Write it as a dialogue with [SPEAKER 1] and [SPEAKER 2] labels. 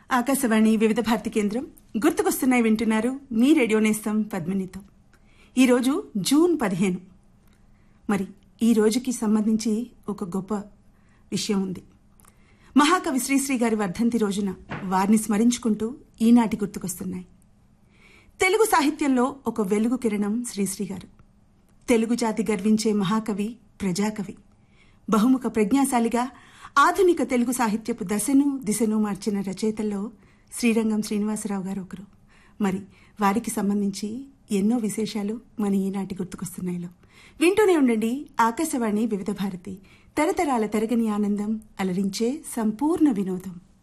[SPEAKER 1] ఆకాశవాణి వివిధ భారతి కేంద్రం గుర్తుకొస్తున్నాయి వింటున్నారు మీ రేడియో నేస్తం పద్మినితో ఈరోజు జూన్ పదిహేను మరి ఈ రోజుకి సంబంధించి ఒక గొప్ప విషయం ఉంది మహాకవి శ్రీశ్రీ గారి వర్ధంతి రోజున వారిని స్మరించుకుంటూ ఈనాటి గుర్తుకొస్తున్నాయి తెలుగు సాహిత్యంలో ఒక వెలుగు కిరణం శ్రీశ్రీ గారు తెలుగు జాతి గర్వించే మహాకవి ప్రజాకవి బహుముఖ ప్రజ్ఞాశాలిగా ఆధునిక తెలుగు సాహిత్యపు దశను దిశను మార్చిన రచయితల్లో శ్రీరంగం శ్రీనివాసరావు గారు ఒకరు మరి వారికి సంబంధించి ఎన్నో విశేషాలు మన ఈనాటి గుర్తుకొస్తున్నాయిలో వింటూనే ఉండండి ఆకాశవాణి వివిధ భారతి తరతరాల తరగని ఆనందం అలరించే సంపూర్ణ వినోదం